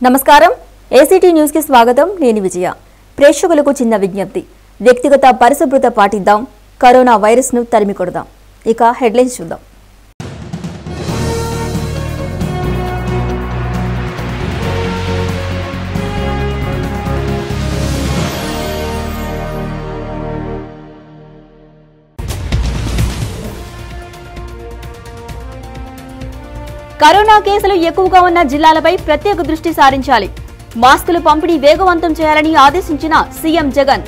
నమస్కారం ACT news కి స్వాగతం నేను విజయ ప్రేక్షకులకు చిన్న విజ్ఞప్తి వ్యక్తిగత పరిశుభ్రత పాటిద్దాం కరోనా వైరస్ ను తరిమి కొడదాం ఇక హెడ్లైన్స్ చూద్దాం కరోనా కేసులు ఎక్కువగా ఉన్న జిల్లాలపై ప్రత్యేక దృష్టి సారించాలి మాస్కులు పంపిణీ వేగవంతం చేయాలని ఆదేశించిన సీఎం జగన్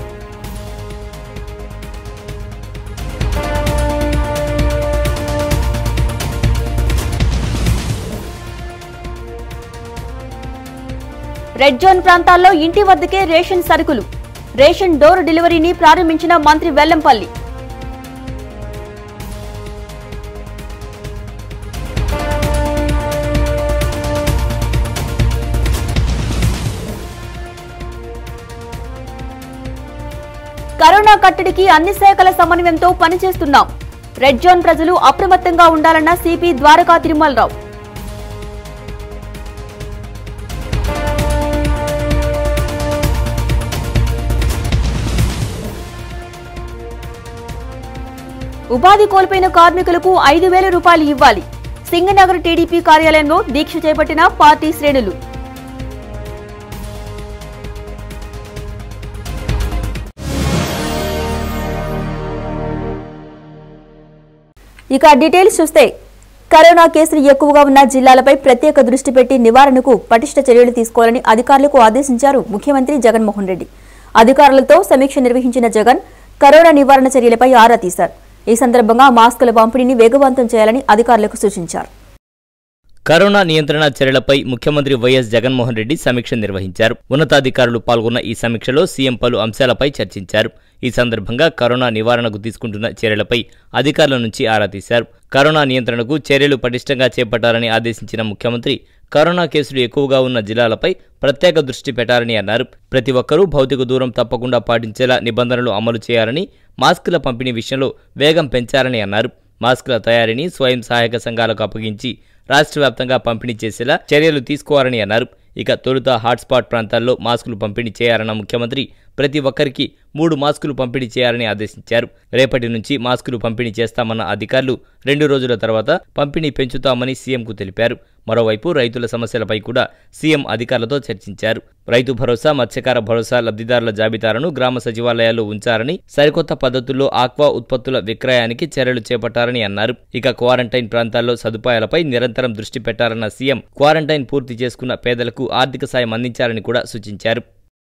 రెడ్ జోన్ ప్రాంతాల్లో ఇంటి వద్దకే రేషన్ సరుకులు రేషన్ డోర్ డెలివరీని ప్రారంభించిన మంత్రి వెల్లంపల్లి కరోనా కట్టడికి అన్ని శాఖల సమన్వయంతో పనిచేస్తున్నాం రెడ్ జోన్ ప్రజలు అప్రమత్తంగా ఉండాలన్న సిపి ద్వారకా తిరుమలరావు ఉపాధి కోల్పోయిన కార్మికులకు ఐదు వేల రూపాయలు ఇవ్వాలి సింగనగర్ టీడీపీ కార్యాలయంలో దీక్ష చేపట్టిన పార్టీ శ్రేణులు ఇక డీటెయిల్స్ చూస్తే కరోనా కేసులు ఎక్కువగా ఉన్న జిల్లాలపై ప్రత్యేక దృష్టి పెట్టి నివారణకు పటిష్ట చర్యలు తీసుకోవాలని అధికారులకు ఆదేశించారు ముఖ్యమంత్రి జగన్మోహన్ రెడ్డి అధికారులతో సమీక్ష నిర్వహించిన జగన్ కరోనా నివారణ చర్యలపై ఆరా తీశారు ఈ సందర్భంగా మాస్కుల పంపిణీని వేగవంతం చేయాలని అధికారులకు సూచించారు కరోనా నియంత్రణ చర్యలపై ముఖ్యమంత్రి వైఎస్ జగన్మోహన్ రెడ్డి సమీక్ష నిర్వహించారు ఉన్నతాధికారులు పాల్గొన్న ఈ సమీక్షలో సీఎం పలు అంశాలపై చర్చించారు ఈ సందర్భంగా కరోనా నివారణకు తీసుకుంటున్న చర్యలపై అధికారుల నుంచి ఆరా తీశారు కరోనా నియంత్రణకు చర్యలు పటిష్టంగా చేపట్టాలని ఆదేశించిన ముఖ్యమంత్రి కరోనా కేసులు ఎక్కువగా ఉన్న జిల్లాలపై ప్రత్యేక దృష్టి పెట్టాలని అన్నారు ప్రతి ఒక్కరూ భౌతిక దూరం తప్పకుండా పాటించేలా నిబంధనలు అమలు చేయాలని మాస్కుల పంపిణీ విషయంలో వేగం పెంచాలని అన్నారు మాస్కుల తయారీని స్వయం సహాయక సంఘాలకు అప్పగించి రాష్ట్ర వ్యాప్తంగా పంపిణీ చేసేలా చర్యలు తీసుకోవాలని అన్నారు ఇక తొలుత హాట్స్పాట్ ప్రాంతాల్లో మాస్కులు పంపిణీ చేయాలన్న ముఖ్యమంత్రి ప్రతి ఒక్కరికి మూడు మాస్కులు పంపిణీ చేయాలని ఆదేశించారు రేపటి నుంచి మాస్కులు పంపిణీ చేస్తామన్న అధికారులు రెండు రోజుల తర్వాత పంపిణీ పెంచుతామని సీఎంకు తెలిపారు మరోవైపు రైతుల సమస్యలపై కూడా సీఎం అధికారులతో చర్చించారు రైతు భరోసా మత్స్యకార భరోసా లబ్ధిదారుల జాబితాలను గ్రామ సచివాలయాల్లో ఉంచారని సరికొత్త పద్ధతుల్లో ఆక్వా ఉత్పత్తుల విక్రయానికి చర్యలు చేపట్టారని అన్నారు ఇక క్వారంటైన్ ప్రాంతాల్లో సదుపాయాలపై నిరంతరం దృష్టి పెట్టారన్న సీఎం క్వారంటైన్ పూర్తి చేసుకున్న పేదలకు ఆర్థిక సాయం అందించాలని కూడా సూచించారు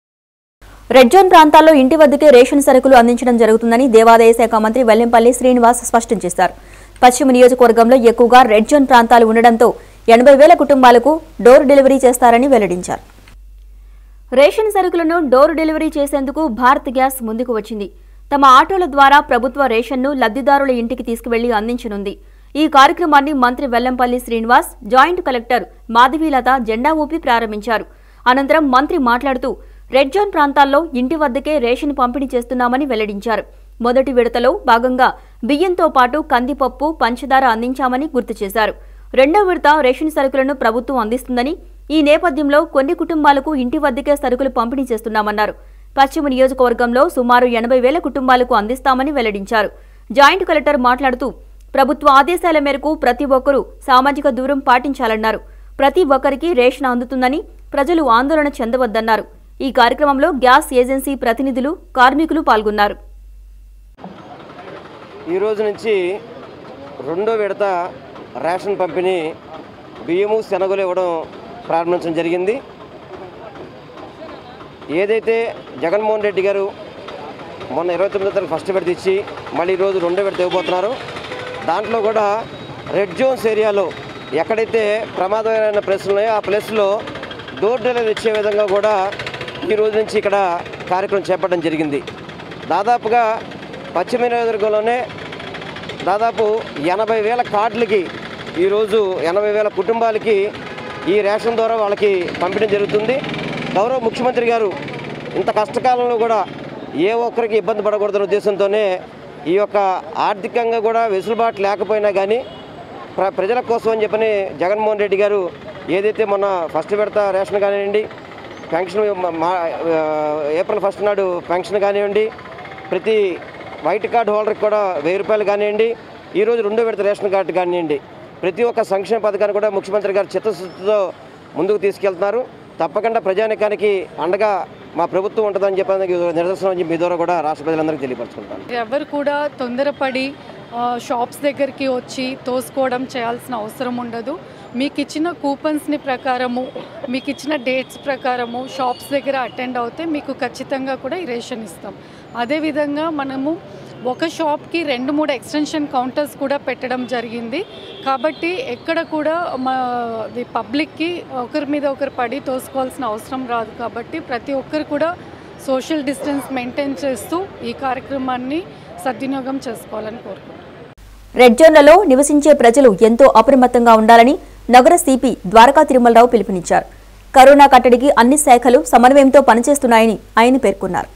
రెడ్ జోన్ ప్రాంతాల్లో ఇంటి వద్దకే రేషన్ సరుకులు అందించడం జరుగుతుందని దేవాదాయ శాఖ మంత్రి వెల్లంపల్లి శ్రీనివాస్ స్పష్టం చేశారు పశ్చిమ నియోజకవర్గంలో ఎక్కువగా రెడ్ జోన్ ప్రాంతాలు ఉండడంతో ఎనభై వేల కుటుంబాలకు డోర్ డెలివరీ చేస్తారని వెల్లడించారు రేషన్ సరుకులను డోర్ డెలివరీ చేసేందుకు భారత్ గ్యాస్ ముందుకు వచ్చింది తమ ఆటోల ద్వారా ప్రభుత్వ రేషన్ను లబ్ధిదారుల ఇంటికి తీసుకువెళ్లి అందించనుంది ఈ కార్యక్రమాన్ని మంత్రి వెల్లంపల్లి శ్రీనివాస్ జాయింట్ కలెక్టర్ మాధవీలత జెండా ఊపి ప్రారంభించారు అనంతరం మంత్రి మాట్లాడుతూ రెడ్ జోన్ ప్రాంతాల్లో ఇంటి వద్దకే రేషన్ పంపిణీ చేస్తున్నామని వెల్లడించారు మొదటి విడతలో భాగంగా బియ్యంతో పాటు కందిపప్పు పంచదార అందించామని గుర్తు చేశారు రెండో విడత రేషన్ సరుకులను ప్రభుత్వం అందిస్తుందని ఈ నేపథ్యంలో కొన్ని కుటుంబాలకు ఇంటి వద్దకే సరుకులు పంపిణీ చేస్తున్నామన్నారు పశ్చిమ నియోజకవర్గంలో సుమారు ఎనభై వేల కుటుంబాలకు అందిస్తామని వెల్లడించారు జాయింట్ కలెక్టర్ మాట్లాడుతూ ప్రభుత్వ ఆదేశాల మేరకు ప్రతి ఒక్కరూ సామాజిక దూరం పాటించాలన్నారు ప్రతి ఒక్కరికి రేషన్ అందుతుందని ప్రజలు ఆందోళన చెందవద్దన్నారు ఈ కార్యక్రమంలో గ్యాస్ ఏజెన్సీ ప్రతినిధులు కార్మికులు పాల్గొన్నారు ఈ రోజు నుంచి రెండో విడత రేషన్ పంపిణీ బియ్యము శనగలు ఇవ్వడం ప్రారంభించడం జరిగింది ఏదైతే జగన్మోహన్ రెడ్డి గారు మొన్న ఇరవై తొమ్మిదో తారీఖు ఫస్ట్ విడత ఇచ్చి మళ్ళీ ఈరోజు రెండో విడత ఇవ్వబోతున్నారు దాంట్లో కూడా రెడ్ జోన్స్ ఏరియాలో ఎక్కడైతే ప్రమాదమైన ప్లేస్లు ఉన్నాయో ఆ ప్లేస్లో డోర్ డెలివరీ ఇచ్చే విధంగా కూడా ఈ రోజు నుంచి ఇక్కడ కార్యక్రమం చేపట్టడం జరిగింది దాదాపుగా పశ్చిమ నియోజకవర్గంలోనే దాదాపు ఎనభై వేల కార్డులకి ఈరోజు ఎనభై వేల కుటుంబాలకి ఈ రేషన్ ద్వారా వాళ్ళకి పంపించడం జరుగుతుంది గౌరవ ముఖ్యమంత్రి గారు ఇంత కష్టకాలంలో కూడా ఏ ఒక్కరికి ఇబ్బంది పడకూడదన్న ఉద్దేశంతోనే ఈ యొక్క ఆర్థికంగా కూడా వెసులుబాటు లేకపోయినా కానీ ప్ర ప్రజల కోసం అని చెప్పని జగన్మోహన్ రెడ్డి గారు ఏదైతే మొన్న ఫస్ట్ విడత రేషన్ కానివ్వండి పెన్షన్ మా- మా ఆ, ఏప్రిల్ ఫస్ట్ నాడు పెన్షన్ కానివ్వండి ప్రతి వైట్ కార్డు హోల్డర్కి కూడా వెయ్యి రూపాయలు కానివ్వండి ఈరోజు రెండో విడత రేషన్ కార్డు కానివ్వండి ప్రతి ఒక్క సంక్షేమ పథకాన్ని కూడా ముఖ్యమంత్రి గారు చిత్తశుద్ధితో ముందుకు తీసుకెళ్తున్నారు తప్పకుండా ప్రజానికానికి అండగా మా ప్రభుత్వం ఉంటుందని చెప్పడానికి నిదర్శనం అని చెప్పి మీ ద్వారా కూడా రాష్ట్ర ప్రజలందరికీ తెలియపరచుకుంటాను ఎవరు కూడా తొందరపడి ఆ, షాప్స్ దగ్గరికి వచ్చి తోసుకోవడం చేయాల్సిన అవసరం ఉండదు మీకు ఇచ్చిన కూపన్స్ని ప్రకారము మీకు ఇచ్చిన డేట్స్ ప్రకారము షాప్స్ దగ్గర అటెండ్ అవుతే మీకు ఖచ్చితంగా కూడా ఈ రేషన్ ఇస్తాం అదేవిధంగా మనము ఒక షాప్కి రెండు మూడు ఎక్స్టెన్షన్ కౌంటర్స్ కూడా పెట్టడం జరిగింది కాబట్టి ఎక్కడ కూడా మా ది పబ్లిక్కి ఒకరి మీద ఒకరు పడి తోసుకోవాల్సిన అవసరం రాదు కాబట్టి ప్రతి ఒక్కరు కూడా సోషల్ డిస్టెన్స్ మెయింటైన్ చేస్తూ ఈ కార్యక్రమాన్ని సద్వినియోగం చేసుకోవాలని కోరుకుంటున్నాను రెడ్ జోన్లలో నివసించే ప్రజలు ఎంతో అప్రమత్తంగా ఉండాలని నగర సిపి ద్వారకా తిరుమలరావు పిలుపునిచ్చారు కరోనా కట్టడికి అన్ని శాఖలు సమన్వయంతో పనిచేస్తున్నాయని ఆయన పేర్కొన్నారు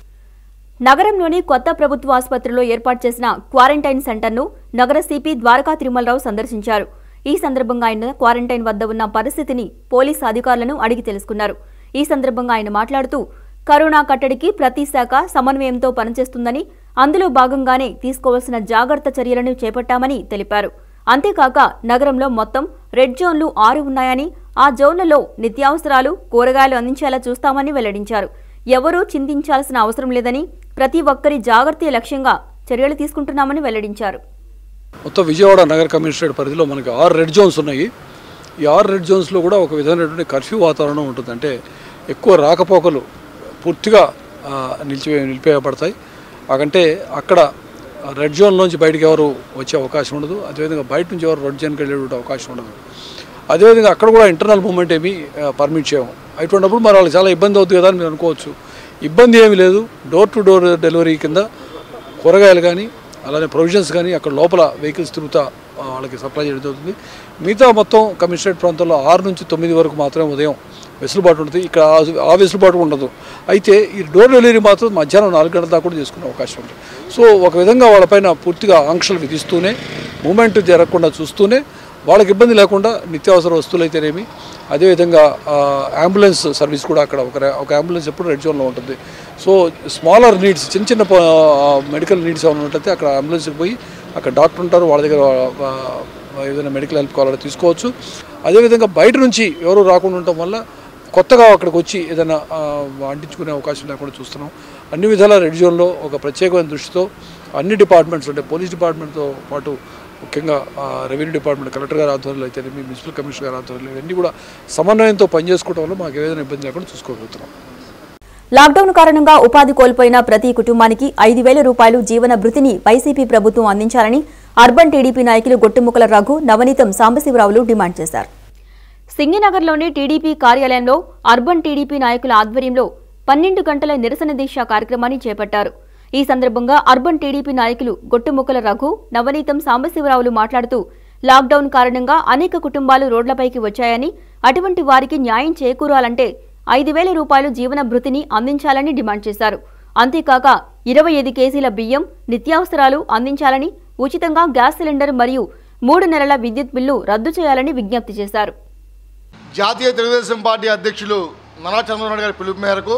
నగరంలోని కొత్త ప్రభుత్వ ఆసుపత్రిలో ఏర్పాటు చేసిన క్వారంటైన్ సెంటర్ను నగర సిపి ద్వారకా తిరుమలరావు సందర్శించారు ఈ సందర్భంగా ఆయన క్వారంటైన్ వద్ద ఉన్న పరిస్థితిని పోలీసు అధికారులను అడిగి తెలుసుకున్నారు ఈ సందర్భంగా ఆయన మాట్లాడుతూ కరోనా కట్టడికి ప్రతి శాఖ సమన్వయంతో పనిచేస్తుందని అందులో భాగంగానే తీసుకోవాల్సిన జాగ్రత్త చర్యలను చేపట్టామని తెలిపారు అంతేకాక నగరంలో మొత్తం రెడ్ జోన్లు ఆరు ఉన్నాయని ఆ జోన్లలో నిత్యావసరాలు కూరగాయలు అందించేలా చూస్తామని వెల్లడించారు ఎవరూ చింతించాల్సిన అవసరం లేదని ప్రతి ఒక్కరి జాగ్రత్త లక్ష్యంగా చర్యలు తీసుకుంటున్నామని వెల్లడించారు మొత్తం విజయవాడ నగర కమిషనరేట్ పరిధిలో మనకి ఆరు రెడ్ జోన్స్ ఉన్నాయి ఈ ఆరు రెడ్ జోన్స్లో కూడా ఒక విధమైనటువంటి కర్ఫ్యూ వాతావరణం ఉంటుంది అంటే ఎక్కువ రాకపోకలు పూర్తిగా ఆ, నిలిచివే నిలిపేయబడతాయి అకంటే అక్కడ రెడ్ జోన్లోంచి బయటికి ఎవరు వచ్చే అవకాశం ఉండదు అదేవిధంగా బయట నుంచి ఎవరు రెడ్ జోన్కి వెళ్ళే అవకాశం ఉండదు అదేవిధంగా అక్కడ కూడా ఇంటర్నల్ మూమెంట్ ఏమీ పర్మిట్ చేయము అటువంటిప్పుడు మరి వాళ్ళకి చాలా ఇబ్బంది అవుతుంది కదా అని మీరు అనుకోవచ్చు ఇబ్బంది ఏమీ లేదు డోర్ టు డోర్ డెలివరీ కింద కూరగాయలు కానీ అలానే ప్రొవిజన్స్ కానీ అక్కడ లోపల వెహికల్స్ తిరుగుతా ఆ, వాళ్ళకి సప్లై చేయడం జరుగుతుంది మిగతా మొత్తం కమిషనరేట్ ప్రాంతంలో ఆరు నుంచి తొమ్మిది వరకు మాత్రమే ఉదయం వెసులుబాటు ఉంటుంది ఇక్కడ ఆ- ఆ వెసులుబాటు ఉండదు అయితే ఈ డోర్ డెలివరీ మాత్రం మధ్యాహ్నం నాలుగు గంటల దాకా కూడా చేసుకునే అవకాశం ఉంది సో ఒక విధంగా వాళ్ళపైన పూర్తిగా ఆంక్షలు విధిస్తూనే మూమెంట్ జరగకుండా చూస్తూనే వాళ్ళకి ఇబ్బంది లేకుండా నిత్యావసర వస్తువులు అయితేనేమి అదేవిధంగా ఆ, అంబులెన్స్ సర్వీస్ కూడా అక్కడ ఒక ర- ఒక అంబులెన్స్ ఎప్పుడు రెడ్ జోన్లో ఉంటుంది సో స్మాలర్ నీడ్స్ చిన్న చిన్న ప- మెడికల్ నీడ్స్ ఏమైనా ఉన్నట్లయితే అక్కడ అంబులెన్స్కి పోయి అక్కడ డాక్టర్ ఉంటారు వాళ్ళ దగ్గర ఆ, ఏదైనా మెడికల్ హెల్ప్ కావాలంటే తీసుకోవచ్చు అదేవిధంగా బయట నుంచి ఎవరు రాకుండా ఉండటం వల్ల కొత్తగా అక్కడికి వచ్చి ఏదైనా ఆ, అంటించుకునే అవకాశం లేకుండా చూస్తున్నాం అన్ని విధాల రెడ్ జోన్లో ఒక ప్రత్యేకమైన దృష్టితో అన్ని డిపార్ట్మెంట్స్ అంటే పోలీస్ డిపార్ట్మెంట్తో పాటు ముఖ్యంగా ఆ, రెవెన్యూ డిపార్ట్మెంట్ కలెక్టర్ గారి ఆధ్వర్యంలో అయితే మున్సిపల్ కమిషనర్ గారి ఆధ్వర్యంలో ఇవన్నీ కూడా సమన్వయంతో పనిచేసుకోవడం వల్ల మాకు ఏదైనా ఇబ్బంది లేకుండా చూసుకోగలుగుతున్నాం లాక్డౌన్ కారణంగా ఉపాధి కోల్పోయిన ప్రతి కుటుంబానికి ఐదు వేల రూపాయలు జీవన భృతిని వైసీపీ ప్రభుత్వం అందించాలని అర్బన్ టీడీపీ నాయకులు గొట్టుముక్కల రఘు నవనీతం సాంబశివరావులు డిమాండ్ చేశారు సింగినగర్లోని టీడీపీ కార్యాలయంలో అర్బన్ టీడీపీ నాయకుల ఆధ్వర్యంలో పన్నెండు గంటల నిరసన దీక్ష కార్యక్రమాన్ని చేపట్టారు ఈ సందర్భంగా అర్బన్ టీడీపీ నాయకులు గొట్టుముక్కల రఘు నవనీతం సాంబశివరావులు మాట్లాడుతూ లాక్డౌన్ కారణంగా అనేక కుటుంబాలు రోడ్లపైకి వచ్చాయని అటువంటి వారికి న్యాయం చేకూరాలంటే ఐదు వేల రూపాయలు జీవన భృతిని అందించాలని డిమాండ్ చేశారు అంతేకాక ఇరవై ఐదు కేజీల బియ్యం నిత్యావసరాలు అందించాలని ఉచితంగా గ్యాస్ సిలిండర్ మరియు మూడు నెలల విద్యుత్ బిల్లు రద్దు చేయాలని విజ్ఞప్తి చేశారు జాతీయ తెలుగుదేశం పార్టీ అధ్యక్షులు నారా చంద్రబాబు నాయుడు గారి పిలుపు మేరకు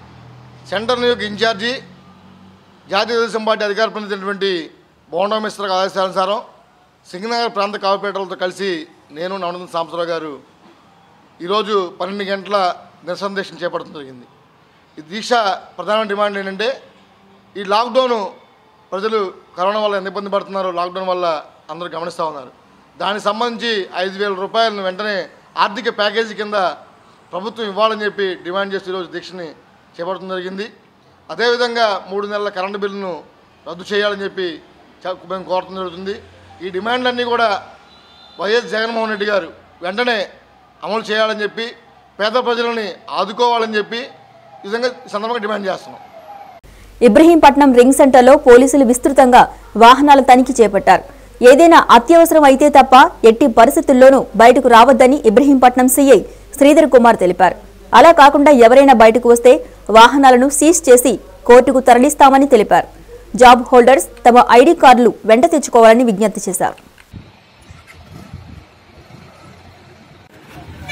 సెంటర్ నియోజక ఇన్ఛార్జి జాతీయ తెలుగుదేశం పార్టీ అధికార ప్రతినిధి బోండా మిశ్ర ఆదేశానుసారం సింగనగర్ ప్రాంత కావపేటలతో కలిసి నేను నవనంద సాంబశివరావు గారు ఈరోజు పన్నెండు గంటల నిరసన దీక్షను చేపట్టడం జరిగింది ఈ దీక్ష ప్రధాన డిమాండ్ ఏంటంటే ఈ లాక్డౌన్ ప్రజలు కరోనా వల్ల ఎంత ఇబ్బంది పడుతున్నారో లాక్డౌన్ వల్ల అందరూ గమనిస్తూ ఉన్నారు దానికి సంబంధించి ఐదు వేల రూపాయలను వెంటనే ఆర్థిక ప్యాకేజీ కింద ప్రభుత్వం ఇవ్వాలని చెప్పి డిమాండ్ చేసి ఈరోజు దీక్షని చేపట్టడం జరిగింది అదేవిధంగా మూడు నెలల కరెంటు బిల్లును రద్దు చేయాలని చెప్పి చ- మేము కోరడం జరుగుతుంది ఈ డిమాండ్లన్నీ కూడా వైఎస్ జగన్మోహన్ రెడ్డి గారు వెంటనే అమలు చేయాలని చెప్పి పేద ప్రజలని ఆదుకోవాలని చెప్పి ఈ విధంగా ఈ సందర్భంగా డిమాండ్ చేస్తున్నాం ఇబ్రహీంపట్నం రింగ్ సెంటర్లో పోలీసులు విస్తృతంగా వాహనాల తనిఖీ చేపట్టారు ఏదైనా అత్యవసరం అయితే తప్ప ఎట్టి పరిస్థితుల్లోనూ బయటకు రావద్దని ఇబ్రహీంపట్నం సీఐ శ్రీధర్ కుమార్ తెలిపారు అలా కాకుండా ఎవరైనా బయటకు వస్తే వాహనాలను సీజ్ చేసి కోర్టుకు తరలిస్తామని తెలిపారు జాబ్ హోల్డర్స్ తమ ఐడీ కార్డులు వెంట తెచ్చుకోవాలని విజ్ఞప్తి చేశారు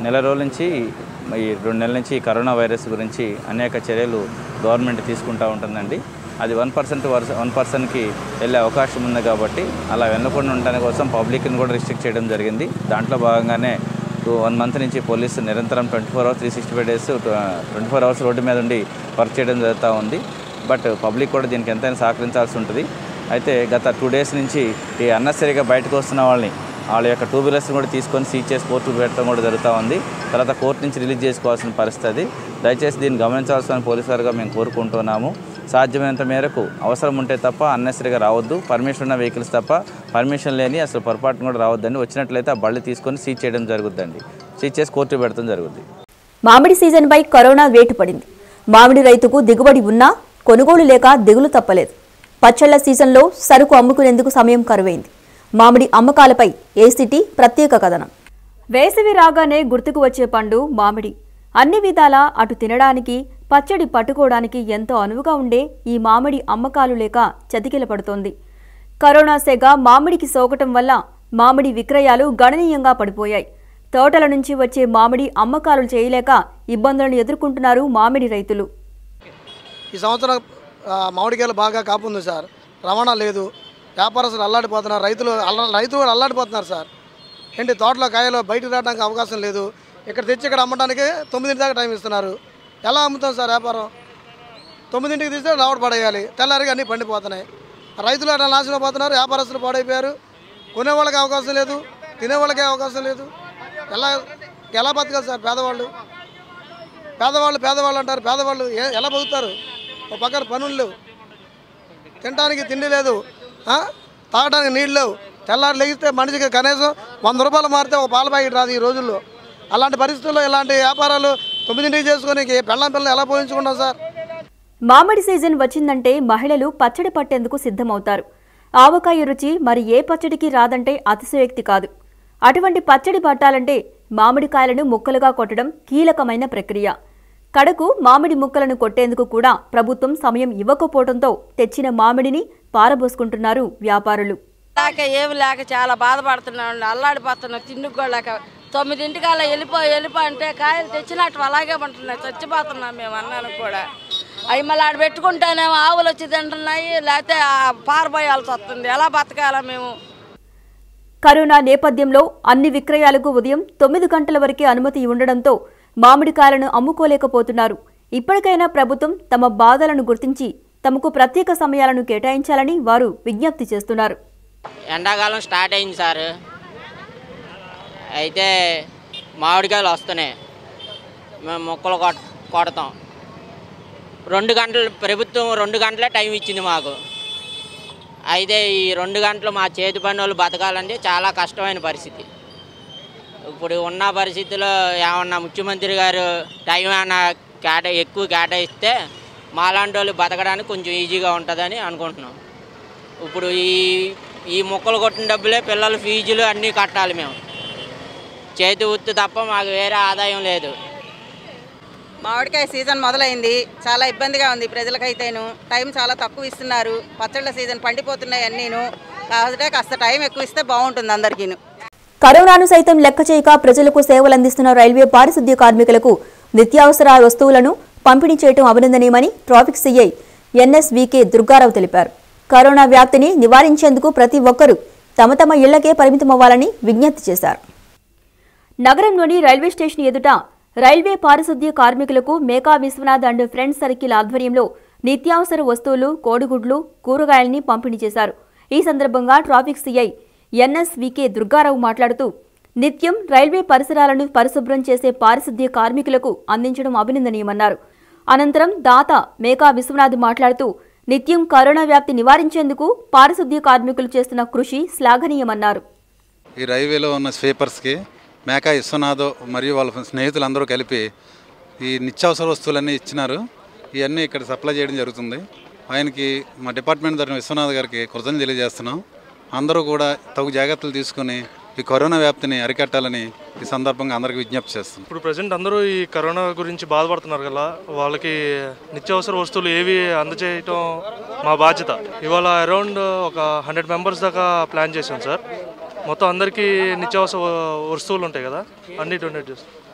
నెల రోజుల నుంచి ఈ రెండు నెలల నుంచి ఈ కరోనా వైరస్ గురించి అనేక చర్యలు గవర్నమెంట్ తీసుకుంటూ ఉంటుందండి అది వన్ పర్సెంట్ వన్ పర్సన్కి వెళ్ళే అవకాశం ఉంది కాబట్టి అలా వెళ్ళకుండా ఉండడానికి కోసం పబ్లిక్ని కూడా రిస్ట్రిక్ట్ చేయడం జరిగింది దాంట్లో భాగంగానే వన్ మంత్ నుంచి పోలీసు నిరంతరం twenty four hours three sixty five days twenty four hours road మీద ఉండి వర్క్ చేయడం జరుగుతూ ఉంది బట్ పబ్లిక్ కూడా దీనికి ఎంతైనా సహకరించాల్సి ఉంటుంది అయితే గత టూ డేస్ నుంచి ఈ అన్నసరిగా బయటకు వస్తున్న వాళ్ళని వాళ్ళ యొక్క టూ వీలర్స్ని కూడా తీసుకొని సీజ్ చేసి కోర్టుకు పెట్టడం కూడా జరుగుతూ ఉంది తర్వాత కోర్టు నుంచి రిలీజ్ చేసుకోవాల్సిన పరిస్థితి అది దయచేసి దీన్ని గమనించాల్సిన పోలీసు వారుగా మేము కోరుకుంటున్నాము సాధ్యమైనంత మేరకు అవసరం ఉంటే తప్ప అన్నెసరిగా రావద్దు పర్మిషన్ ఉన్న వెహికల్స్ తప్ప పర్మిషన్ లేని అసలు పొరపాటును కూడా రావద్దండి వచ్చినట్లయితే ఆ బళ్ళు తీసుకొని సీజ్ చేయడం జరుగుద్దండి సీజ్ చేసి కోర్టు పెడతాం జరుగుద్ది మామిడి సీజన్పై కరోనా వేటు పడింది మామిడి రైతుకు దిగుబడి ఉన్నా కొనుగోలు లేక దిగులు తప్పలేదు పచ్చళ్ల సీజన్లో సరుకు అమ్ముకునేందుకు సమయం కరువైంది మామిడి అమ్మకాలపై ఏసీటీ ప్రత్యేక కథనం వేసవి రాగానే గుర్తుకు వచ్చే పండు మామిడి అన్ని విధాలా అటు తినడానికి పచ్చడి పట్టుకోవడానికి ఎంతో అనువుగా ఉండే ఈ మామిడి అమ్మకాలు లేక చతికిల పడుతోంది కరోనా సెగ మామిడికి సోకటం వల్ల మామిడి విక్రయాలు గణనీయంగా పడిపోయాయి తోటల నుంచి వచ్చే మామిడి అమ్మకాలు చేయలేక ఇబ్బందులను ఎదుర్కొంటున్నారు మామిడి రైతులు ఈ సంవత్సరం ఆ, మామిడికాయలు బాగా కాపు ఉంది సార్ రవాణా లేదు వ్యాపారస్తులు అల్లాడిపోతున్నారు రైతులు అల్ల రైతులు కూడా అల్లాడిపోతున్నారు సార్ ఏంటి తోటలో కాయలు బయటకు రావడానికి అవకాశం లేదు ఇక్కడ తెచ్చి ఇక్కడ అమ్మడానికి తొమ్మిదింటి దాకా టైం ఇస్తున్నారు ఎలా అమ్ముతాం సార్ వ్యాపారం తొమ్మిదింటికి తీస్తే రావడ పడేయాలి తెల్లారిగా అన్నీ పండిపోతున్నాయి రైతులు అట్లా నాశనం పోతున్నారు వ్యాపారస్తులు పాడైపోయారు కొనేవాళ్ళకి అవకాశం లేదు తినేవాళ్ళకి అవకాశం లేదు ఎలా ఎలా బతకాలి సార్ పేదవాళ్ళు పేదవాళ్ళు పేదవాళ్ళు అంటారు పేదవాళ్ళు ఏ- ఎలా బతుకుతారు ఒక పక్కన పనులు లేవు తినడానికి తిండి లేదు ఆ? తాగడానికి నీళ్ళు లేవు తెల్లారి లెగిస్తే మనిషికి కనీసం వంద రూపాయలు మారితే ఒక పాల ప్యాకెట్ రాదు ఈ రోజుల్లో అలాంటి పరిస్థితుల్లో ఇలాంటి వ్యాపారాలు తొమ్మిదింటికి చేసుకొని పెళ్ళం పిల్లలు ఎలా పోయించుకుంటాం సార్ మామిడి సీజన్ వచ్చిందంటే మహిళలు పచ్చడి పట్టేందుకు సిద్ధమవుతారు ఆవకాయ రుచి మరి ఏ పచ్చడికి రాదంటే అతిశయోక్తి కాదు అటువంటి పచ్చడి పట్టాలంటే మామిడికాయలను ముక్కలుగా కొట్టడం కీలకమైన ప్రక్రియ కడకు మామిడి ముక్కలను కొట్టేందుకు కూడా ప్రభుత్వం సమయం ఇవ్వకపోవడంతో తెచ్చిన మామిడిని పారబోసుకుంటున్నారు వ్యాపారులు లేక ఏమి లేక చాలా బాధపడుతున్నాను అల్లాడిపోతున్నాం తిండుకోలేక తొమ్మిదింటికల్లా వెళ్ళిపో వెళ్ళిపో అంటే కాయలు తెచ్చినట్టు అలాగే ఉంటున్నాయి చచ్చిపోతున్నాం మేము అన్నాను కూడా అవి మళ్ళీ ఆడ పెట్టుకుంటేనేమో ఆవులు వచ్చి తింటున్నాయి లేకపోతే ఆ పారబోయాల్సి వస్తుంది ఎలా బతకాలా మేము కరోనా నేపథ్యంలో అన్ని విక్రయాలకు ఉదయం తొమ్మిది గంటల వరకే అనుమతి ఉండడంతో మామిడికాయలను అమ్ముకోలేకపోతున్నారు ఇప్పటికైనా ప్రభుత్వం తమ బాధలను గుర్తించి తమకు ప్రత్యేక సమయాలను కేటాయించాలని వారు విజ్ఞప్తి చేస్తున్నారు ఎండాకాలం స్టార్ట్ అయింది సార్ అయితే మామిడికాయలు వస్తున్నాయి మేము మొక్కలు కొట్ కొడతాం రెండు గంటలు ప్రభుత్వం రెండు గంటలే టైం ఇచ్చింది మాకు అయితే ఈ రెండు గంటలు మా చేతి పని వాళ్ళు బతకాలంటే చాలా కష్టమైన పరిస్థితి ఇప్పుడు ఉన్న పరిస్థితిలో ఏమన్నా ముఖ్యమంత్రి గారు టైం ఏమన్నా కేటా ఎక్కువ కేటాయిస్తే మాలాంటి వాళ్ళు బతకడానికి కొంచెం ఈజీగా ఉంటుందని అనుకుంటున్నాం ఇప్పుడు ఈ ఈ మొక్కలు కొట్టిన డబ్బులే పిల్లల ఫీజులు అన్నీ కట్టాలి మేము చేతి ఉత్తు తప్ప మాకు వేరే ఆదాయం లేదు మామిడికాయ సీజన్ మొదలైంది చాలా ఇబ్బందిగా ఉంది ప్రజలకైతేను టైం చాలా తక్కువ ఇస్తున్నారు పచ్చళ్ళ సీజన్ పండిపోతున్నాయి అన్నీను కాబట్టి కాస్త టైం ఎక్కువ ఇస్తే బాగుంటుంది అందరికీను కరోనాను సైతం లెక్క చేయక ప్రజలకు సేవలు అందిస్తున్న రైల్వే పారిశుద్ధ్య కార్మికులకు నిత్యావసర వస్తువులను పంపిణీ చేయడం అభినందనీయమని ట్రాఫిక్ సీఐ ఎన్ఎస్వీకే దుర్గారావు తెలిపారు కరోనా వ్యాప్తిని నివారించేందుకు ప్రతి ఒక్కరూ తమ తమ ఇళ్లకే పరిమితమవ్వాలని విజ్ఞప్తి చేశారు నగరంలోని రైల్వే స్టేషన్ ఎదుట రైల్వే పారిశుద్ధ్య కార్మికులకు Meka Viswanath and friends circle ఆధ్వర్యంలో నిత్యావసర వస్తువులు కోడిగుడ్లు కూరగాయల్ని పంపిణీ చేశారు ఈ సందర్భంగా ట్రాఫిక్ సీఐ ఎన్ఎస్వికే దుర్గారావు మాట్లాడుతూ నిత్యం రైల్వే పరిసరాలను పరిశుభ్రం చేసే పారిశుద్ధ్య కార్మికులకు అందించడం అభినందనీయమన్నారు అనంతరం దాత మేకా విశ్వనాథ్ మాట్లాడుతూ నిత్యం కరోనా వ్యాప్తి నివారించేందుకు పారిశుద్ధ్య కార్మికులు చేస్తున్న కృషి శ్లాఘనీయమన్నారు ఈ రైల్వేలో ఉన్న స్వీపర్స్కి మేకా విశ్వనాథ్ మరియు వాళ్ళ స్నేహితులందరూ కలిపి ఈ నిత్యావసర వస్తువులన్నీ ఇచ్చినారు ఇవన్నీ ఇక్కడ సప్లై చేయడం జరుగుతుంది ఆయనకి మా డిపార్ట్మెంట్ తరఫున విశ్వనాథ్ గారికి కృతజ్ఞతలు తెలియజేస్తున్నాం అందరూ కూడా తగు జాగ్రత్తలు తీసుకుని ఈ కరోనా వ్యాప్తిని అరికట్టాలని ఈ సందర్భంగా అందరికీ విజ్ఞప్తి చేస్తున్నాం ఇప్పుడు ప్రజెంట్ అందరూ ఈ కరోనా గురించి బాధపడుతున్నారు కదా వాళ్ళకి నిత్యావసర వస్తువులు ఏవి అందజేయటం మా బాధ్యత ఇవాళ అరౌండ్ ఒక హండ్రెడ్ మెంబర్స్ దాకా ప్లాన్ చేశాం సార్ మొత్తం అందరికీ నిత్యావసర వ- వస్తువులు ఉంటాయి కదా అన్ని డొనేట్ చేస్తాం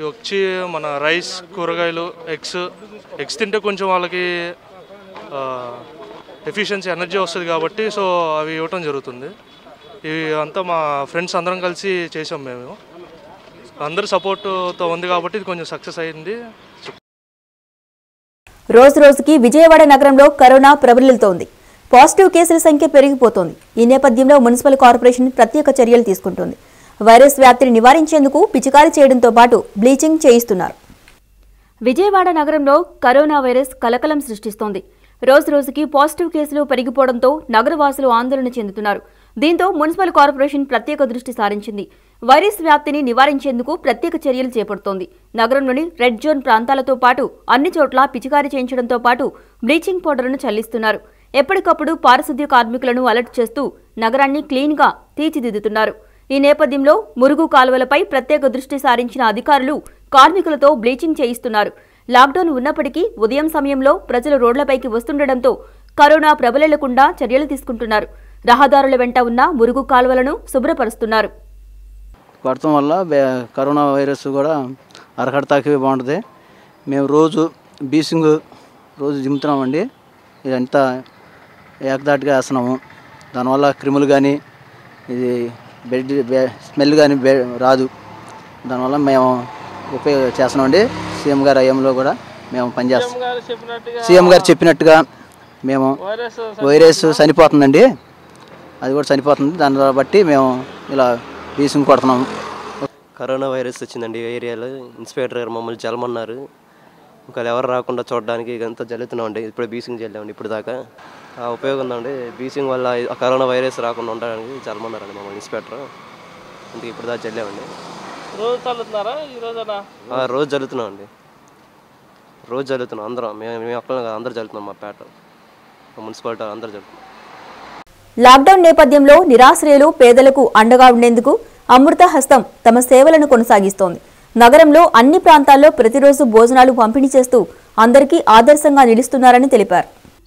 ఇవి వచ్చి మన రైస్ కూరగాయలు ఎగ్స్ ఎగ్స్ తింటే కొంచెం వాళ్ళకి ఎఫిషియన్సీ ఎనర్జీ వస్తుంది కాబట్టి సో అవి ఇవ్వటం జరుగుతుంది ఇవి అంతా మా ఫ్రెండ్స్ అందరం కలిసి చేసాం మేము అందరి సపోర్ట్తో ఉంది కాబట్టి ఇది కొంచెం సక్సెస్ అయింది రోజు రోజుకి విజయవాడ నగరంలో కరోనా ప్రబలిల్తోంది పాజిటివ్ కేసుల సంఖ్య పెరిగిపోతోంది ఈ నేపథ్యంలో మున్సిపల్ కార్పొరేషన్ ప్రత్యేక చర్యలు తీసుకుంటోంది వైరస్ వ్యాప్తిని నివారించేందుకు పిచికారీ చేయడంతో పాటు బ్లీచింగ్ చేయిస్తున్నారు విజయవాడ నగరంలో కరోనా వైరస్ కలకలం సృష్టిస్తోంది రోజు రోజుకి పాజిటివ్ కేసులు పెరిగిపోవడంతో నగరవాసులు ఆందోళన చెందుతున్నారు దీంతో మున్సిపల్ కార్పొరేషన్ ప్రత్యేక దృష్టి సారించింది వైరస్ వ్యాప్తిని నివారించేందుకు ప్రత్యేక చర్యలు చేపడుతోంది నగరంలోని రెడ్ జోన్ ప్రాంతాలతో పాటు అన్ని చోట్ల పిచికారీ చేయించడంతో పాటు బ్లీచింగ్ పౌడర్ను చల్లిస్తున్నారు ఎప్పటికప్పుడు పారిశుద్ధ్య కార్మికులను అలర్ట్ చేస్తూ నగరాన్ని క్లీన్గా తీర్చిదిద్దుతున్నారు ఈ నేపథ్యంలో మురుగు కాలువలపై ప్రత్యేక దృష్టి సారించిన అధికారులు కార్మికులతో బ్లీచింగ్ చేయిస్తున్నారు లాక్డౌన్ ఉన్నప్పటికీ ఉదయం సమయంలో ప్రజలు రోడ్లపైకి వస్తుండటంతో కరోనా ప్రబలెళ్లకుండా చర్యలు తీసుకుంటున్నారు రహదారుల వెంట ఉన్న మురుగు కాలువలను శుభ్రపరుస్తున్నారు పడటం వల్ల బే- కరోనా వైరస్ కూడా అరకడ తాకి బాగుంటుంది మేము రోజు బీసింగ్ రోజు దింపుతున్నామండి ఇదంతా ఏకదాటిగా వేస్తున్నాము దానివల్ల క్రిములు కానీ ఇది బెడ్ బె- స్మెల్ కానీ బె రాదు దానివల్ల మేము ఉపయోగ చేస్తున్నామండి సీఎం గారి అయ్యంలో కూడా మేము పనిచేస్తాం సీఎం గారు చెప్పినట్టుగా మేము వైరస్ చనిపోతుందండి అది కూడా చనిపోతుంది దాన్ని బట్టి మేము ఇలా బీసింగ్ కొడుతున్నాము కరోనా వైరస్ వచ్చిందండి ఈ ఏరియాలో ఇన్స్పెక్టర్ గారు మమ్మల్ని జలమన్నారు ఇంకా ఎవరు రాకుండా చూడడానికి ఇదంతా జల్లుతున్నామండి ఇప్పుడు బీసింగ్ చల్లామండి ఇప్పుడు దాకా ఆ ఉపయోగం ఉందండి బీసింగ్ వల్ల ఆ కరోనా వైరస్ రాకుండా ఉండడానికి జలమన్నారండి మమ్మల్ని ఇన్స్పెక్టర్ అందుకే ఇప్పుడు దాకా చల్లామండి రోజు చల్లుతున్నారా ఈ రోజునా ఆ, రోజు జల్లుతున్నామండి రోజు జల్లుతున్నాం అందరం మేము మేము ఒక్కళ్ళం కాదు, అందరూ జల్లుతున్నాం మా పేట మా మున్సిపాలిటీ అందరూ జల్లుతున్నాం లాక్డౌన్ నేపథ్యంలో నిరాశ్రయులు పేదలకు అండగా ఉండేందుకు అమృత హస్తం తమ సేవలను కొనసాగిస్తోంది నగరంలో అన్ని ప్రాంతాల్లో ప్రతిరోజు భోజనాలు పంపిణీ చేస్తూ అందరికీ ఆదర్శంగా నిలుస్తున్నారని తెలిపారు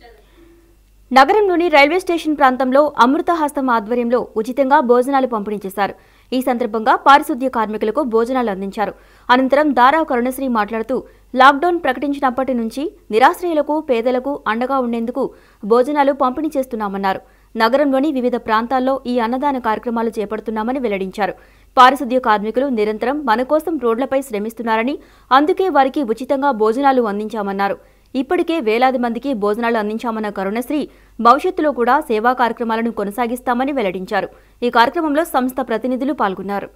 నగరంలోని రైల్వే స్టేషన్ ప్రాంతంలో అమృత హస్తం ఆధ్వర్యంలో ఉచితంగా భోజనాలు పంపిణీ చేశారు ఈ సందర్భంగా పారిశుద్ధ్య కార్మికులకు భోజనాలు అందించారు అనంతరం దారా కరుణశ్రీ మాట్లాడుతూ లాక్డౌన్ ప్రకటించినప్పటి నుంచి నిరాశ్రయులకు పేదలకు అండగా ఉండేందుకు భోజనాలు పంపిణీ చేస్తున్నామన్నారు నగరంలోని వివిధ ప్రాంతాల్లో ఈ అన్నదాన కార్యక్రమాలు చేపడుతున్నామని వెల్లడించారు పారిశుద్ధ్య కార్మికులు నిరంతరం మన కోసం రోడ్లపై శ్రమిస్తున్నారని అందుకే వారికి ఉచితంగా భోజనాలు అందించామన్నారు ఇప్పటికే వేలాది మందికి భోజనాలు అందించామన్న కరుణశ్రీ భవిష్యత్తులో కూడా సేవా కార్యక్రమాలను కొనసాగిస్తామని వెల్లడించారు ఈ కార్యక్రమంలో సంస్థ ప్రతినిధులు పాల్గొన్నారు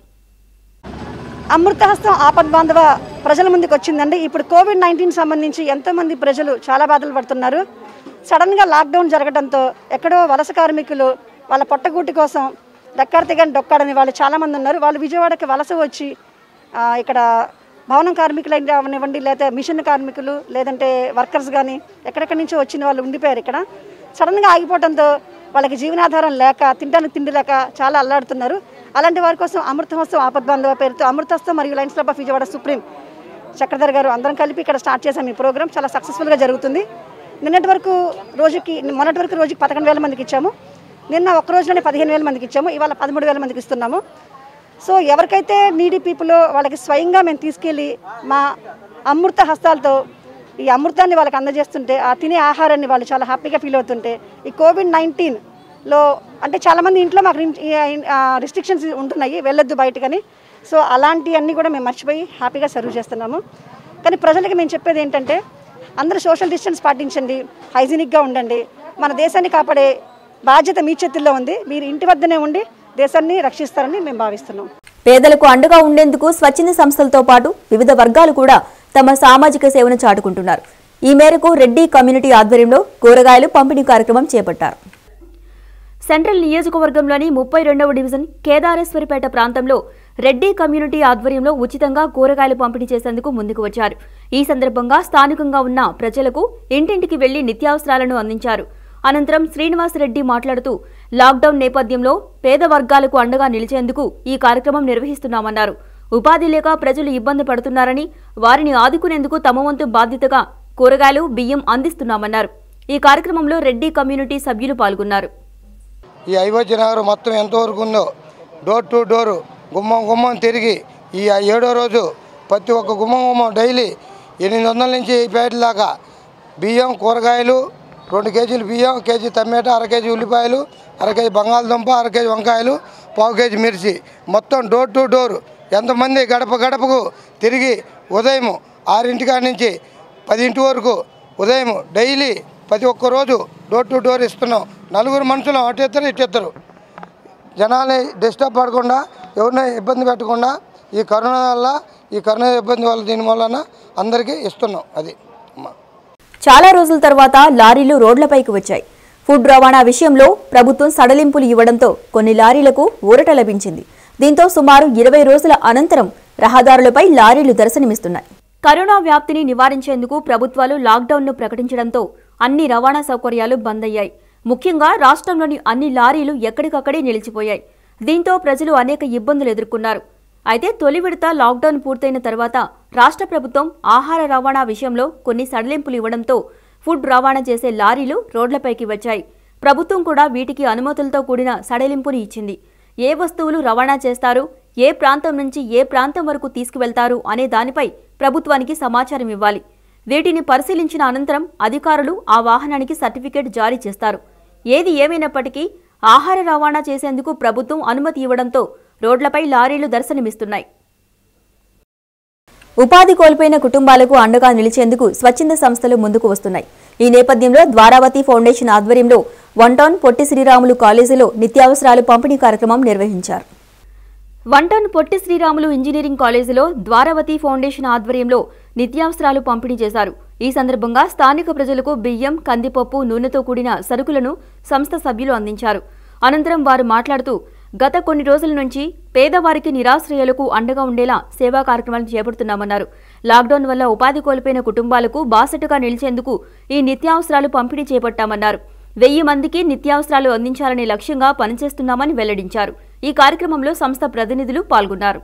అమృతహస్తం ఆపద్ బాంధవ ప్రజల ముందుకు వచ్చిందండి ఇప్పుడు కోవిడ్ నైన్టీన్ సంబంధించి ఎంతోమంది ప్రజలు చాలా బాధలు పడుతున్నారు సడన్గా లాక్డౌన్ జరగడంతో ఎక్కడో వలస కార్మికులు వాళ్ళ పొట్టగూటి కోసం దక్కాడితే కానీ డొక్కాడని వాళ్ళు చాలామంది ఉన్నారు వాళ్ళు విజయవాడకి వలస వచ్చి ఆ, ఇక్కడ భవనం కార్మికులు అయినా అవనివ్వండి లేదా మిషన్ కార్మికులు లేదంటే వర్కర్స్ కానీ ఎక్కడెక్కడి నుంచో వచ్చిన వాళ్ళు ఉండిపోయారు ఇక్కడ సడన్గా ఆగిపోవడంతో వాళ్ళకి జీవనాధారం లేక తినడానికి తిండి లేక చాలా అల్లాడుతున్నారు అలాంటి వారి కోసం అమృతహస్తం ఆపద్బాంధవ పేరుతో అమృతహస్తం మరియు lions club of Vijayawada supreme Chakradhar garu అందరం కలిపి ఇక్కడ స్టార్ట్ చేసాం ఈ ప్రోగ్రామ్ చాలా సక్సెస్ఫుల్గా జరుగుతుంది నిన్నటి వరకు రోజుకి మొన్నటి వరకు రోజుకి పదకొండు వేల మందికి ఇచ్చాము నిన్న ఒక్క రోజులోనే పదిహేను వేల మందికి ఇచ్చాము ఇవాళ పదమూడు వేల మందికి ఇస్తున్నాము సో ఎవరికైతే నీడీ పీపుల్ వాళ్ళకి స్వయంగా మేము తీసుకెళ్ళి మా అమృత హస్తాలతో ఈ అమృతాన్ని వాళ్ళకి అందజేస్తుంటే ఆ తినే ఆహారాన్ని వాళ్ళు చాలా హ్యాపీగా ఫీల్ అవుతుంటే ఈ కోవిడ్ నైన్టీన్లో అంటే చాలామంది ఇంట్లో మాకు రిస్ట్రిక్షన్స్ ఉంటున్నాయి వెళ్ళొద్దు బయటకని సో అలాంటివన్నీ కూడా మేము మర్చిపోయి హ్యాపీగా సర్వ్ చేస్తున్నాము కానీ ప్రజలకి మేము చెప్పేది ఏంటంటే అందరూ సోషల్ డిస్టెన్స్ పాటించండి హైజీనిక్గా ఉండండి మన దేశాన్ని కాపాడే బాధ్యత మీ చేతుల్లో ఉంది మీరు ఇంటి వద్దనే ఉండి దేశాన్ని రక్షిస్తారని మేము భావిస్తున్నాం పేదలకు అండగా ఉండేందుకు స్వచ్ఛంద సంస్థలతో పాటు వివిధ వర్గాలు కూడా తమ సామాజిక సేవను చాటుకుంటున్నారు ఈ మేరకు రెడ్డి కమ్యూనిటీ ఆధ్వర్యంలో కూరగాయలు పంపిణీ కార్యక్రమం చేపట్టారు సెంట్రల్ నియోజకవర్గంలోని ముప్పై రెండవ డివిజన్ కేదారేశ్వరిపేట ప్రాంతంలో రెడ్డి కమ్యూనిటీ ఆధ్వర్యంలో ఉచితంగా కూరగాయలు పంపిణీ చేసేందుకు ముందుకు వచ్చారు ఈ సందర్భంగా స్థానికంగా ఉన్న ప్రజలకు ఇంటింటికి వెళ్లి నిత్యావసరాలను అందించారు అనంతరం శ్రీనివాసరెడ్డి మాట్లాడుతూ లాక్డౌన్ నేపథ్యంలో పేద వర్గాలకు అండగా నిలిచేందుకు ఈ కార్యక్రమం నిర్వహిస్తున్నామన్నారు ఉపాధి లేక ప్రజలు ఇబ్బంది పడుతున్నారని వారిని ఆదుకునేందుకు తమ వంతు బాధ్యతగా కూరగాయలు బియ్యం అందిస్తున్నామన్నారు ఈ కార్యక్రమంలో రెడ్డి కమ్యూనిటీ సభ్యులు పాల్గొన్నారు ఈ అయోధ్య నగరం మొత్తం ఎంతవరకు ఉందో డోర్ టు డోరు గుమ్మం గుమ్మం తిరిగి ఈ ఏడో రోజు ప్రతి ఒక్క గుమ్మం గుమ్మం డైలీ ఎనిమిది వందల నుంచి వెయ్యి ప్యాకెట్ల దాకా బియ్యం కూరగాయలు రెండు కేజీలు బియ్యం కేజీ టమాటా అర కేజీ ఉల్లిపాయలు అర కేజీ బంగాళదుంప అర కేజీ వంకాయలు పావు కేజీ మిర్చి మొత్తం డోర్ టు డోర్ ఎంతమంది గడప గడపకు తిరిగి ఉదయం ఆరింటికాడ నుంచి పదింటి వరకు ఉదయం డైలీ ప్రతి ఒక్క రోజు డోర్ టు డోర్ ఇస్తున్నాం నలుగురు మనుషులు అటు ఇద్దరు ఇటు ఇద్దరు జనాల్ని డిస్టర్బ్ పడకుండా ఎవరిని ఇబ్బంది పెట్టకుండా ఈ కరోనా వల్ల ఈ కరోనా ఇబ్బంది వల్ల దీని వలన అందరికీ ఇస్తున్నాం అది చాలా రోజుల తర్వాత లారీలు రోడ్లపైకి వచ్చాయి ఫుడ్ రవాణా విషయంలో ప్రభుత్వం సడలింపులు ఇవ్వడంతో కొన్ని లారీలకు ఊరట లభించింది దీంతో సుమారు ఇరవై రోజుల అనంతరం రహదారులపై లారీలు దర్శనమిస్తున్నాయి కరోనా వ్యాప్తిని నివారించేందుకు ప్రభుత్వాలు లాక్డౌన్ను ప్రకటించడంతో అన్ని రవాణా సౌకర్యాలు బంద్ అయ్యాయి ముఖ్యంగా రాష్ట్రంలోని అన్ని లారీలు ఎక్కడికక్కడే నిలిచిపోయాయి దీంతో ప్రజలు అనేక ఇబ్బందులు ఎదుర్కొన్నారు అయితే తొలి విడత లాక్డౌన్ పూర్తయిన తర్వాత రాష్ట్ర ప్రభుత్వం ఆహార రవాణా విషయంలో కొన్ని సడలింపులు ఇవ్వడంతో ఫుడ్ రవాణా చేసే లారీలు రోడ్లపైకి వచ్చాయి ప్రభుత్వం కూడా వీటికి అనుమతులతో కూడిన సడలింపుని ఇచ్చింది ఏ వస్తువులు రవాణా చేస్తారు ఏ ప్రాంతం నుంచి ఏ ప్రాంతం వరకు తీసుకువెళ్తారు అనే దానిపై ప్రభుత్వానికి సమాచారం ఇవ్వాలి వీటిని పరిశీలించిన అనంతరం అధికారులు ఆ వాహనానికి సర్టిఫికేట్ జారీ చేస్తారు ఏది ఏమైనప్పటికీ ఆహార రవాణా చేసేందుకు ప్రభుత్వం అనుమతి ఇవ్వడంతో రోడ్లపై లారీలు దర్శనమిస్తున్నాయి ఉపాధి కోల్పోయిన కుటుంబాలకు అండగా నిలిచేందుకు స్వచ్ఛంద సంస్థలు ముందుకు వస్తున్నాయి ఈ నేపథ్యంలో ద్వారావతి ఫౌండేషన్ ఆధ్వర్యంలో వన్ టౌన్ పొట్టి శ్రీరాములు కాలేజీలో నిత్యావసరాలు పంపిణీ కార్యక్రమం నిర్వహించారు one town Potti Sriramulu engineering కాలేజీలో ద్వారావతి ఫౌండేషన్ ఆధ్వర్యంలో నిత్యావసరాలు పంపిణీ చేశారు ఈ సందర్భంగా స్థానిక ప్రజలకు బియ్యం కందిపప్పు నూనెతో కూడిన సరుకులను సంస్థ సభ్యులు అందించారు అనంతరం వారు మాట్లాడుతూ గత కొన్ని రోజుల నుంచి పేదవారికి నిరాశ్రయాలకు అండగా ఉండేలా సేవా కార్యక్రమాలు చేపడుతున్నామన్నారు లాక్డౌన్ వల్ల ఉపాధి కోల్పోయిన కుటుంబాలకు బాసటగా నిలిచేందుకు ఈ నిత్యావసరాలు పంపిణీ చేపట్టామన్నారు వెయ్యి మందికి నిత్యావసరాలు అందించాలనే లక్ష్యంగా పనిచేస్తున్నామని వెల్లడించారు ఈ కార్యక్రమంలో సంస్థ ప్రతినిధులు పాల్గొన్నారు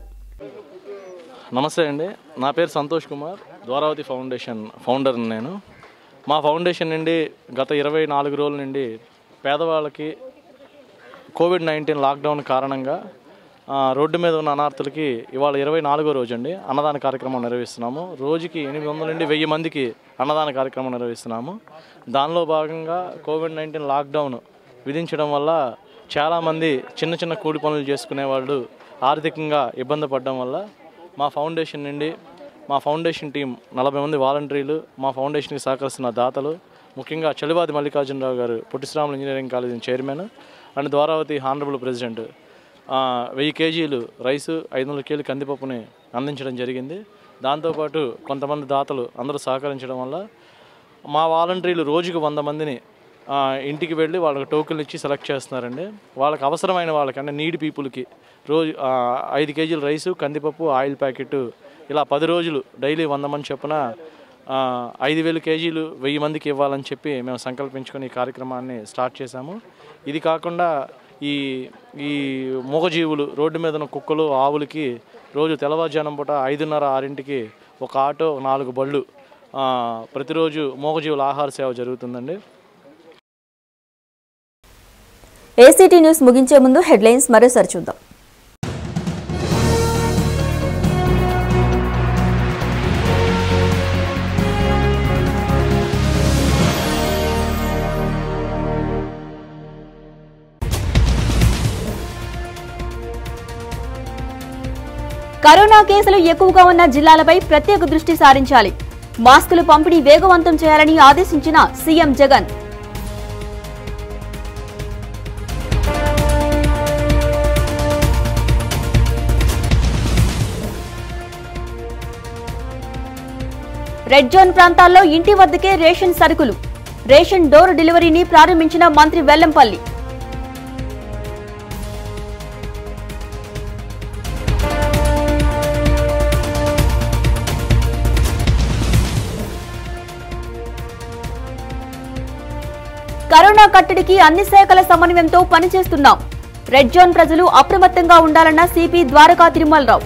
నమస్తే అండి నా పేరు సంతోష్ కుమార్ ద్వారావతి ఫౌండేషన్ ఫౌండర్ నేను మా ఫౌండేషన్ నుండి గత ఇరవై నాలుగు రోజుల నుండి పేదవాళ్ళకి కోవిడ్ నైన్టీన్ లాక్డౌన్ కారణంగా ఆ, రోడ్డు మీద ఉన్న అనార్థులకి ఇవాళ ఇరవై నాలుగో రోజు అండి అన్నదాన కార్యక్రమం నిర్వహిస్తున్నాము రోజుకి ఎనిమిది వందల నుండి వెయ్యి మందికి అన్నదాన కార్యక్రమం నిర్వహిస్తున్నాము దానిలో భాగంగా కోవిడ్ నైన్టీన్ లాక్డౌన్ విధించడం వల్ల చాలామంది చిన్న చిన్న కూలి పనులు చేసుకునే వాళ్ళు ఆర్థికంగా ఇబ్బంది పడడం వల్ల మా ఫౌండేషన్ నుండి మా ఫౌండేషన్ టీం నలభై మంది వాలంటీర్లు మా ఫౌండేషన్కి సహకరిస్తున్న దాతలు ముఖ్యంగా Chalivadi Mallikarjunarao garu Pottisriramulu engineering college chairman and Dwaravati honourable president ఆ, వెయ్యి కేజీలు రైసు ఐదు వందల కేజీలు కందిపప్పుని అందించడం జరిగింది దాంతోపాటు కొంతమంది దాతలు అందరూ సహకరించడం వల్ల మా వాలంటీర్లు రోజుకు వంద మందిని ఆ, ఇంటికి వెళ్ళి వాళ్ళకి టోకెన్లు ఇచ్చి సెలెక్ట్ చేస్తున్నారండి వాళ్ళకి అవసరమైన వాళ్ళకి అంటే నీడ్ పీపుల్కి రోజు ఆ, ఐదు కేజీలు రైసు కందిపప్పు ఆయిల్ ప్యాకెట్ ఇలా పది రోజులు డైలీ వంద మంది చొప్పున ఆ, ఐదు వేలు కేజీలు వెయ్యి మందికి ఇవ్వాలని చెప్పి మేము సంకల్పించుకొని ఈ కార్యక్రమాన్ని స్టార్ట్ చేశాము ఇది కాకుండా ఈ ఈ మూగజీవులు రోడ్డు మీద ఉన్న కుక్కలు ఆవులకి రోజు తెల్లవారుజానం పూట ఐదున్నర ఆరింటికి ఒక ఆటో నాలుగు బళ్ళు ఆ, ప్రతిరోజు మూగజీవుల ఆహార సేవ జరుగుతుందండి ఏసీటీ న్యూస్ ముగించే ముందు హెడ్లైన్స్ మరోసారి చూద్దాం కరోనా కేసులు ఎక్కువగా ఉన్న జిల్లాలపై ప్రత్యేక దృష్టి సారించాలి మాస్కులు పంపిణీ వేగవంతం చేయాలని ఆదేశించిన సీఎం జగన్ రెడ్ జోన్ ప్రాంతాల్లో ఇంటి వద్దకే రేషన్ సరుకులు రేషన్ డోర్ డెలివరీని ప్రారంభించిన మంత్రి వెల్లంపల్లి కరోనా కట్టడికి అన్ని శాఖల సమన్వయంతో పనిచేస్తున్నాం రెడ్ జోన్ ప్రజలు అప్రమత్తంగా ఉండాలన్న సిపి ద్వారకా తిరుమలరావు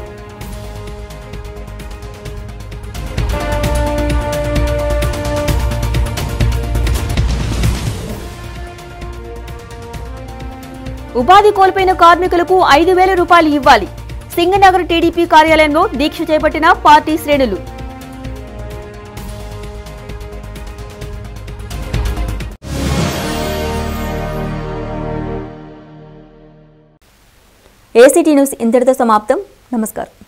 ఉపాధి కోల్పోయిన కార్మికులకు ఐదు వేల రూపాయలు ఇవ్వాలి సింగనగర్ టీడీపీ కార్యాలయంలో దీక్ష చేపట్టిన పార్టీ శ్రేణులు ఏసీటీ న్యూస్ ఇంతటితో సమాప్తం నమస్కారం